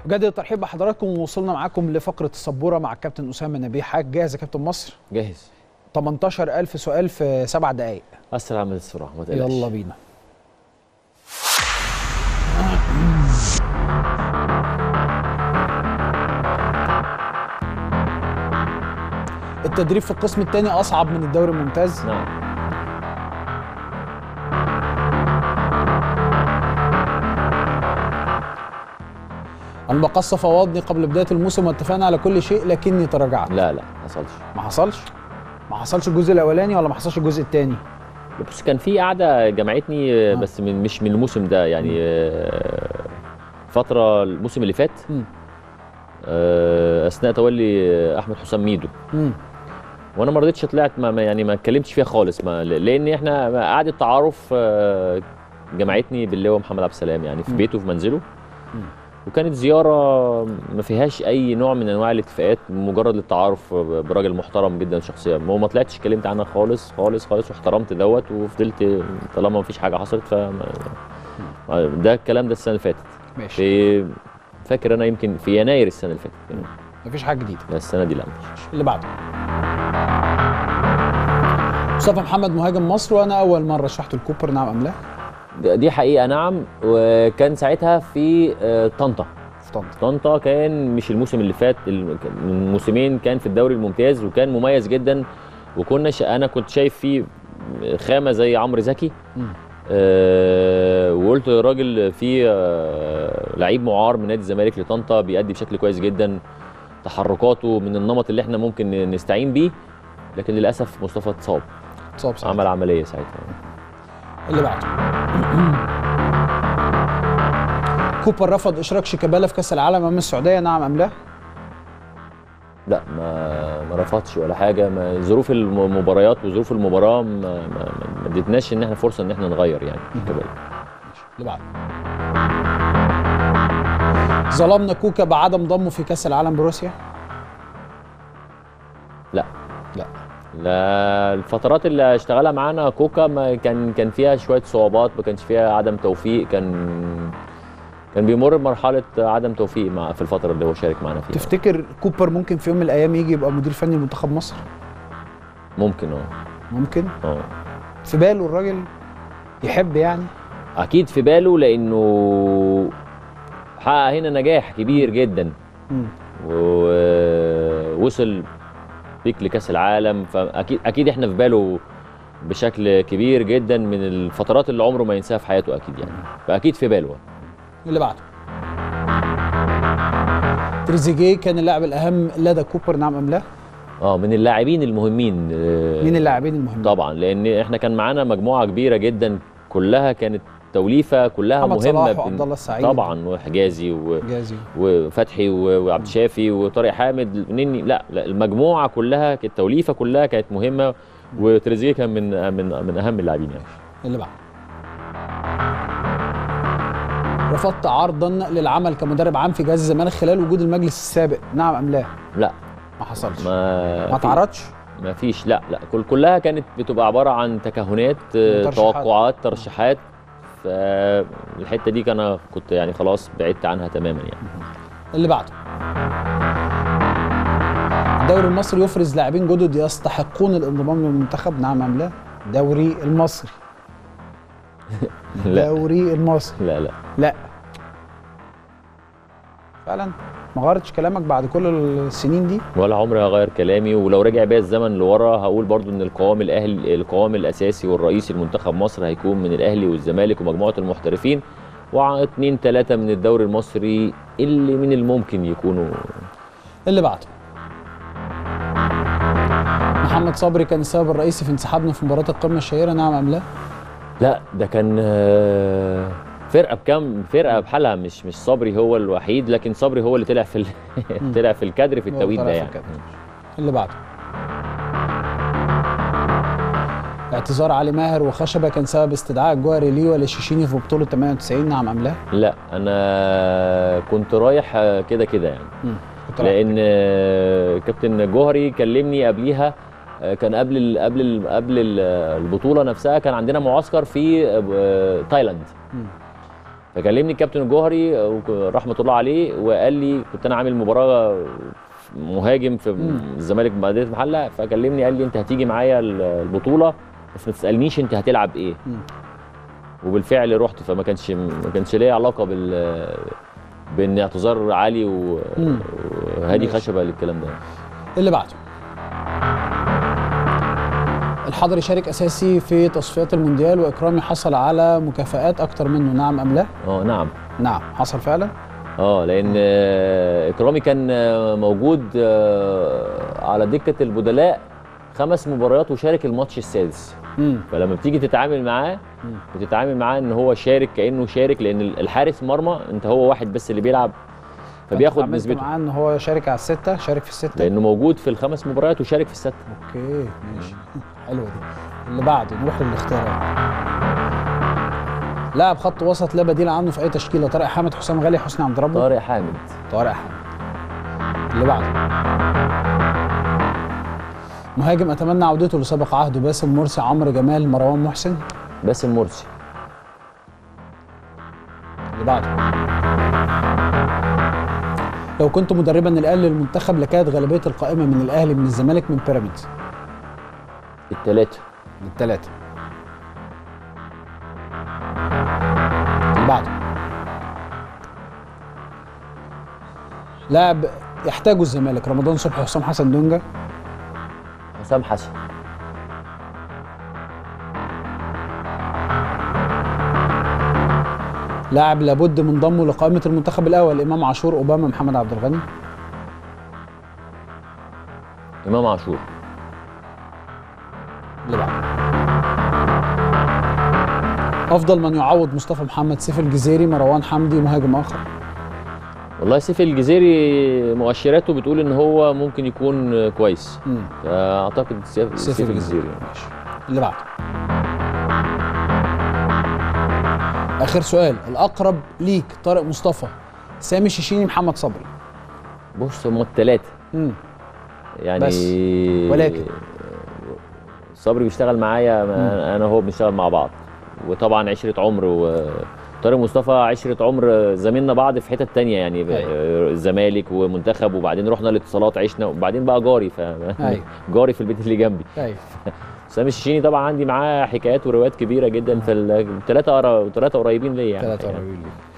بجد الترحيب بحضراتكم ووصلنا معاكم لفقره السبوره مع الكابتن اسامه نبيه حاج جاهز يا كابتن مصر جاهز 18000 سؤال في سبع دقائق اسرع من السرعه ما تقلقش يلا بينا التدريب في القسم الثاني اصعب من الدوري الممتاز نعم المقصه فوضني قبل بدايه الموسم واتفقنا على كل شيء لكني تراجعت لا لا ما حصلش ما حصلش ما حصلش الجزء الاولاني ولا ما حصلش الجزء الثاني بص كان في قعده جمعتني آه، بس من مش من الموسم ده يعني آه، فتره الموسم اللي فات مم. آه، اثناء تولي آه، احمد حسام ميدو امم وانا ما رضيتش طلعت ما ما- يعني ما اتكلمتش فيها خالص ما لان احنا قعده تعارف آه، جمعتني باللواء محمد عبد السلام يعني في مم. بيته في منزله مم. وكانت زياره ما فيهاش اي نوع من انواع الاتفاقات مجرد للتعارف براجل محترم جدا شخصيا ما ما طلعتش اتكلمت عنها خالص خالص خالص واحترمت دوت وفضلت طالما ما فيش حاجه حصلت ف ده الكلام ده السنه اللي فاتت ماشي في فاكر انا يمكن في يناير السنه اللي فاتت يعني مفيش حاجه جديده لا، السنه دي لا مفيش اللي بعده مصطفى محمد مهاجم مصر وانا اول مره شرحت الكوبر نعم ام لا ده- دي حقيقه نعم وكان ساعتها في آه، طنطا في طنطا طنطا كان مش الموسم اللي فات الم- كان من موسمين كان في الدوري الممتاز وكان مميز جدا وكنا ش... انا كنت شايف فيه خامه زي عمرو زكي مم. أه وقلت الراجل في أه لعيب معار من نادي الزمالك لطنطا بيأدي بشكل كويس جدا تحركاته من النمط اللي احنا ممكن نستعين بيه لكن للاسف مصطفى اتصاب اتصاب ساعتها. عمل عمليه ساعتها اللي بعده كوبر رفض اشراك شيكابالا في كاس العالم امام السعوديه نعم ام لا لا ما ما رفضش ولا حاجه ما ظروف المباريات وظروف المباراه ما ما, ما ما ادتناش ان احنا فرصه ان احنا نغير يعني كبالي. اللي بعده ظلمنا كوكا بعدم ضمه في كاس العالم بروسيا لا لا لا الفترات اللي اشتغلها معانا كوكا ما كان كان فيها شويه صعوبات ما كانش فيها عدم توفيق كان كان بيمر بمرحله عدم توفيق مع في الفتره اللي هو شارك معانا فيها تفتكر كوبر ممكن في يوم من الايام يجي يبقى مدير فني لمنتخب مصر ممكن اه ممكن اه في باله الراجل يحب يعني اكيد في باله لانه حقق هنا نجاح كبير جدا مم. ووصل بيك لكاس العالم فاكيد اكيد احنا في باله بشكل كبير جدا من الفترات اللي عمره ما ينساها في حياته اكيد يعني فاكيد في باله اللي بعده تريزيجيه كان اللاعب الاهم لدى كوبر نعم ام لا اه من اللاعبين المهمين آه، مين اللاعبين المهمين طبعا لان احنا كان معانا مجموعه كبيره جدا كلها كانت توليفه كلها محمد مهمه صلاح وعبد الله السعيد. طبعا وحجازي و... جازي وفتحي و- وعبد الشافي وطارق حامد نني لا, لا المجموعه كلها التوليفه كلها كانت مهمه وتريزيجيه كان من من من اهم اللاعبين يعني اللي بعده رفضت عرضا للعمل كمدرب عام في جهاز الزمالك خلال وجود المجلس السابق نعم ام لا لا ما حصلش ما ما في- تعرضش ما فيش لا لا كل كلها كانت بتبقى عباره عن تكهنات آه، وترشيحات. توقعات ترشيحات فالحته دي كان أنا كنت يعني خلاص بعدت عنها تماما يعني اللي بعده الدوري المصري يفرز لاعبين جدد يستحقون الانضمام للمنتخب نعم ام لا الدوري المصري لا الدوري المصري لا لا لا فعلا ما غيرتش كلامك بعد كل السنين دي ولا عمري هغير كلامي ولو رجع بيا الزمن لورا هقول برضو ان القوام الاهلي القوام الاساسي والرئيسي لمنتخب مصر هيكون من الاهلي والزمالك ومجموعه المحترفين واثنين ثلاثه من الدوري المصري اللي من الممكن يكونوا اللي بعده محمد صبري كان السبب الرئيسي في انسحابنا في مباراه القمه الشهيره نعم ام لا لا ده كان آه، فرقه بكام فرقه بحالها مش مش صبري هو الوحيد لكن صبري هو اللي طلع في ال- طلع في الكادر في هو التوقيت طلع ده في يعني الكادر. اللي بعده اعتذار علي ماهر وخشبه كان سبب استدعاء الجوهري ليه ولا شيشيني في بطوله 98 نعم ام لا؟ لا انا كنت رايح آه، كده كده يعني كنت رايح. لان آه، كابتن جوهري كلمني قبليها آه، كان قبل ال قبل ال قبل ال البطوله نفسها كان عندنا معسكر في آه، تايلاند مم. فكلمني الكابتن الجوهري آه، وك- رحمه الله عليه وقال لي كنت انا عامل مباراه مهاجم في مم. الزمالك مدينه محله فكلمني قال لي انت هتيجي معايا ال- البطوله بس ما تسالنيش انت هتلعب ايه مم. وبالفعل رحت فما كانش ما كانش ليا علاقه بال بان اعتذار علي و- مم. وهادي ماشي. خشبه للكلام ده اللي بعده الحضري شارك اساسي في تصفيات المونديال واكرامي حصل على مكافآت اكتر منه نعم ام لا اه نعم نعم حصل فعلا اه لان آه، اكرامي كان آه، موجود آه، على دكه البدلاء خمس مباريات وشارك الماتش السادس امم فلما بتيجي تتعامل معاه مم. بتتعامل معاه ان هو شارك كانه شارك لان الحارس مرمى انت هو واحد بس اللي بيلعب فبياخد اتعاملت نسبته معاه ان هو شارك على السته شارك في السته لانه موجود في الخمس مباريات وشارك في السته اوكي ماشي حلوه دي اللي بعده نروح للاختيارات لاعب خط وسط لا بديل عنه في اي تشكيله طارق حامد حسام غالي حسني عبد ربه طارق حامد طارق حامد اللي بعده مهاجم اتمنى عودته لسابق عهده باسم مرسي عمرو جمال مروان محسن باسم مرسي اللي بعده لو كنت مدربا الاهلي للمنتخب لكانت غالبيه القائمه من الاهلي من الزمالك من بيراميدز الثلاثه الثلاثه اللي بعده لاعب يحتاجه الزمالك رمضان صبحي وحسام حسن دونجا حسام حسن لاعب لابد من ضمه لقائمه المنتخب الاول امام عاشور اوباما محمد عبد الغني امام عاشور اللي بعده افضل من يعوض مصطفى محمد سيف الجزيري مروان حمدي مهاجم اخر والله سيف الجزيري مؤشراته بتقول ان هو ممكن يكون كويس مم. فاعتقد سيف, سيف سيف الجزيري الجزيري ماشي اللي بعده اخر سؤال الاقرب ليك طارق مصطفى سامي شيشيني محمد صبري بص هم الثلاثه مم. يعني بس. ولكن. صبري بيشتغل معايا ما- انا وهو بنشتغل مع بعض وطبعا عشره عمر وطارق مصطفى عشره عمر زميلنا بعض في حتت تانية يعني ب- أيوة. الزمالك ومنتخب وبعدين رحنا الاتصالات عشنا وبعدين بقى جاري ف أيوة. جاري في البيت اللي جنبي ايوه سامي الشيشيني طبعا عندي معاه حكايات وروايات كبيره جدا في الثلاثه الثلاثه قريبين ليا يعني ثلاثة الحقيقة. قريبين ليك